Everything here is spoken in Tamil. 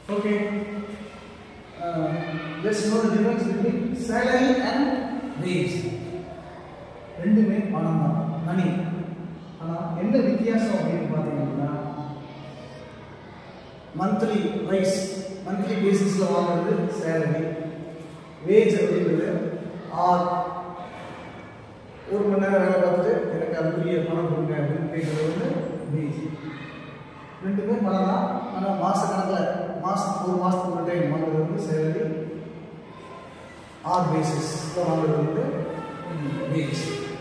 okay let's know the difference between salary and wage ரெண்டுமே பணம் தான் மணி ஆனால் என்ன வித்தியாசம் அப்படின்னு பார்த்தீங்கன்னா மந்த்லி வைஸ் மந்த்லி பேசிஸில் வாங்குறது சேலரி வேஜ் அப்படின்றது ஆர் ஒரு மணி நேரம் வேலை பார்த்துட்டு எனக்கு அதுக்குரிய பணம் கொடுங்க அப்படின்னு கேட்குறது வந்து வேஜ் ரெண்டுமே பணம் தான் ஆனால் மாத கணக்கில் மாதம் ஒரு மாதத்துக்கு ஒரு டைம் வாங்குறது வந்து சேலரி ஆர் பேசிஸில் வாங்குறது வந்து வேஜ்